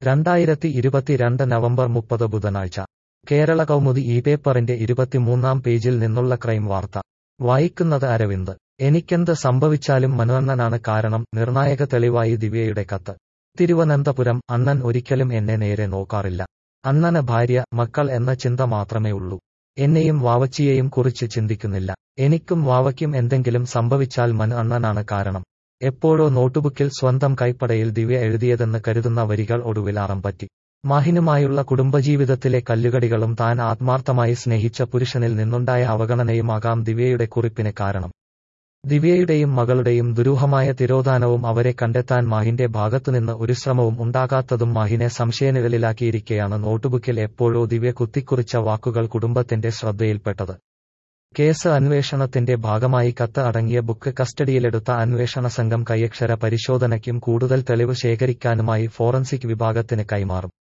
രണ്ടായിരത്തി ഇരുപത്തിരണ്ട് നവംബർ മുപ്പത് ബുധനാഴ്ച കേരള കൗമുദി ഈ പേപ്പറിന്റെ ഇരുപത്തിമൂന്നാം പേജിൽ നിന്നുള്ള ക്രൈം വാർത്ത വായിക്കുന്നത് അരവിന്ദ് എനിക്കെന്ത് സംഭവിച്ചാലും മനുവണ്ണനാണ് കാരണം നിർണായക തെളിവായി ദിവ്യയുടെ കത്ത് തിരുവനന്തപുരം അണ്ണൻ ഒരിക്കലും എന്നെ നേരെ നോക്കാറില്ല അണ്ണന് ഭാര്യ മക്കൾ എന്ന ചിന്ത മാത്രമേ ഉള്ളൂ എന്നെയും വാവച്ചിയെയും കുറിച്ച് ചിന്തിക്കുന്നില്ല എനിക്കും വാവയ്ക്കും എന്തെങ്കിലും സംഭവിച്ചാൽ മനു അണ്ണനാണ് കാരണം എപ്പോഴോ നോട്ടുബുക്കിൽ സ്വന്തം കൈപ്പടയിൽ ദിവ്യ എഴുതിയതെന്ന് കരുതുന്ന വരികൾ ഒടുവിൽ അറംപറ്റി മാഹിനുമായുള്ള കുടുംബജീവിതത്തിലെ കല്ലുകടികളും താൻ ആത്മാർത്ഥമായി സ്നേഹിച്ച പുരുഷനിൽ നിന്നുണ്ടായ അവഗണനയുമാകാം ദിവ്യയുടെ കുറിപ്പിന് കാരണം ദിവ്യയുടെയും മകളുടെയും ദുരൂഹമായ തിരോധാനവും അവരെ കണ്ടെത്താൻ മാഹിന്റെ ഭാഗത്തുനിന്ന് ഒരു ശ്രമവും ഉണ്ടാകാത്തതും മാഹിനെ സംശയനിഴലിലാക്കിയിരിക്കെയാണ് നോട്ടുബുക്കിൽ എപ്പോഴോ ദിവ്യ കുത്തിക്കുറിച്ച വാക്കുകൾ കുടുംബത്തിന്റെ ശ്രദ്ധയിൽപ്പെട്ടത് കേസ് അന്വേഷണത്തിന്റെ ഭാഗമായി കത്ത് അടങ്ങിയ ബുക്ക് കസ്റ്റഡിയിലെടുത്ത അന്വേഷണ സംഘം കൈയക്ഷര പരിശോധനയ്ക്കും കൂടുതൽ തെളിവ് ശേഖരിക്കാനുമായി ഫോറൻസിക് വിഭാഗത്തിന് കൈമാറും